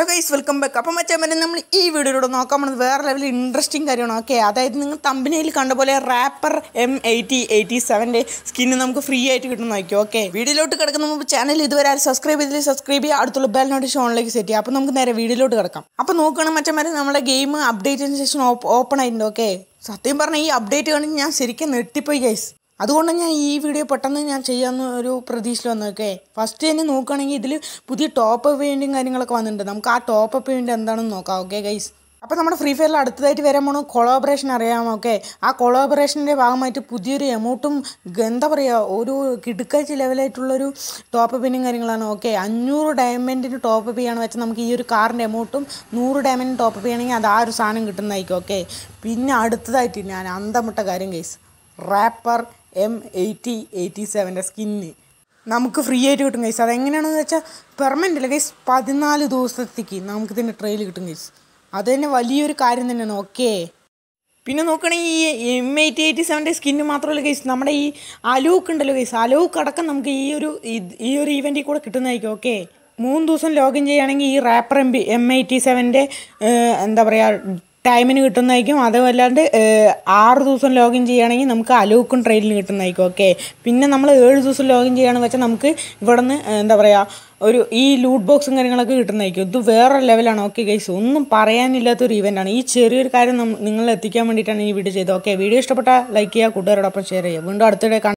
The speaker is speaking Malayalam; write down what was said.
ഹലോ ഗൈസ് വെൽക്കം ബാക്ക് അപ്പം മച്ചാൻ വരെ നമ്മൾ ഈ വീഡിയോയിലൂടെ നോക്കാൻ പോകുന്നത് വേറെ ലെവലിൽ ഇൻട്രസ്റ്റിംഗ് കാര്യമാണ് ഓക്കെ അതായത് നിങ്ങൾ തമ്പനയിൽ കണ്ട പോലെ റാപ്പർ എം എയ്റ്റി എയ്റ്റി സെവൻ്റെ സ്കിന്ന് നമുക്ക് ഫ്രീ ആയിട്ട് കിട്ടുന്നതായിരിക്കും ഓക്കെ വീഡിയോയിലോട്ട് കിടക്കുന്ന മുമ്പ് ചാനൽ ഇതുവരെ ആരും സബ്സ്ക്രൈബ് ചെയ്തില്ല സബ്സ്ക്രൈബ് ചെയ്യുക അടുത്തുള്ള ബെൽ നോട്ടിഫിക്കേഷൻ ഓണിലേക്ക് സെറ്റ് ചെയ്യുക അപ്പോൾ നമുക്ക് നേരെ വീഡിയോയിലോട്ട് കിടക്കാം അപ്പോൾ നോക്കണം മച്ചന്മാരെ നമ്മുടെ ഗെയിം അപ്ഡേറ്റിന് ശേഷം ഓപ്പൺ ആയിട്ടുണ്ട് ഓക്കെ സത്യം പറഞ്ഞാൽ ഈ അപ്ഡേറ്റ് കണ്ട് ഞാൻ ശരിക്കും നെട്ടിപ്പോയി ഗൈസ് അതുകൊണ്ട് ഞാൻ ഈ വീഡിയോ പെട്ടെന്ന് ഞാൻ ചെയ്യാമെന്ന് ഒരു പ്രതീക്ഷയിൽ വന്നൊക്കെ ഫസ്റ്റ് തന്നെ നോക്കുകയാണെങ്കിൽ ഇതിൽ പുതിയ ടോപ്പ് അപ്പ് വേണ്ടിയും കാര്യങ്ങളൊക്കെ വന്നിട്ടുണ്ട് നമുക്ക് ആ ടോപ്പ് അപ്പ് വേണ്ടി എന്താണെന്ന് നോക്കാം ഓക്കെ ഗൈസ് അപ്പോൾ നമ്മുടെ ഫ്രീ ഫയറിൽ അടുത്തതായിട്ട് വരാൻ പോണ കൊളാബറേഷൻ അറിയാം ഓക്കെ ആ കൊളാബറേഷൻ്റെ ഭാഗമായിട്ട് പുതിയൊരു എമൗണ്ടും എന്താ പറയുക ഒരു കിടുക്കാഴ്ച ലെവലായിട്ടുള്ളൊരു ടോപ്പ് അപ്പിനും കാര്യങ്ങളാണ് ഓക്കെ അഞ്ഞൂറ് ഡയമണ്ടിന് ടോപ്പ് അപ്പ് ചെയ്യാണ് വെച്ചാൽ നമുക്ക് ഈ ഒരു കാറിൻ്റെ എമൗണ്ടും നൂറ് ഡയമണ്ടിന് ടോപ്പ് അപ്പ് ചെയ്യണമെങ്കിൽ അത് ആ ഒരു സാധനം കിട്ടുന്നതായിരിക്കും ഓക്കെ പിന്നെ അടുത്തതായിട്ട് ഞാൻ അന്തമുട്ട കാര്യം guys wrapper M eighty eighty സെവൻ്റെ സ്കിന്ന് നമുക്ക് ഫ്രീ ആയിട്ട് കിട്ടും ഗൈസ് അതെങ്ങനെയാണെന്ന് വെച്ചാൽ പെർമനൻ്റ് അല്ല ഗൈസ് പതിനാല് ദിവസത്തേക്ക് നമുക്ക് ഇതിൻ്റെ ട്രെയിൽ കിട്ടും ഗൈസ് അത് തന്നെ വലിയൊരു കാര്യം തന്നെയാണ് ഓക്കെ പിന്നെ നോക്കുകയാണെങ്കിൽ ഈ എം എയ്റ്റി എയ്റ്റി സെവൻ്റെ സ്കിന്ന് മാത്രമല്ല ഗൈസ് നമ്മുടെ ഈ അലൂക്ക് ഉണ്ടല്ലോ ഗൈസ് അലൂക്ക് അടക്കം നമുക്ക് ഈ ഒരു ഇത് ഈ ഒരു ഇവൻറ്റിൽ കൂടെ കിട്ടുന്നതായിരിക്കും ഓക്കെ മൂന്ന് ദിവസം ലോഗിൻ ചെയ്യുകയാണെങ്കിൽ ഈ wrapper M B M eighty സെവൻ്റെ എന്താ പറയുക ടൈമിന് കിട്ടുന്നതായിരിക്കും അതുമല്ലാണ്ട് ഏഹ്, ആറ് ദിവസം ലോഗിൻ ചെയ്യുകയാണെങ്കിൽ നമുക്ക് അലൂക്കും ട്രെയിനിൽ കിട്ടുന്നതായിരിക്കും ഓക്കെ പിന്നെ നമ്മൾ ഏഴ് ദിവസം ലോഗിൻ ചെയ്യുകയാണെന്ന് വെച്ചാൽ നമുക്ക് ഇവിടെ നിന്ന് എന്താ പറയുക ഒരു ഈ ലൂട്ട് ബോക്സും കാര്യങ്ങളൊക്കെ കിട്ടുന്നതായിരിക്കും ഇത് വേറെ ലെവലാണ് ഓക്കെ ഗൈസ് ഒന്നും പറയാനില്ലാത്തൊരു ഇവൻ്റാണ് ഈ ചെറിയൊരു കാര്യം നമ്മൾ നിങ്ങളിൽ എത്തിക്കാൻ വേണ്ടിയിട്ടാണ് ഈ വീഡിയോ ചെയ്തത് ഓക്കെ വീഡിയോ ഇഷ്ടപ്പെട്ടാൽ ലൈക്ക് ചെയ്യുക കൂട്ടുകാരോടൊപ്പം ഷെയർ ചെയ്യുക വീണ്ടും അടുത്തിടെ കാണാം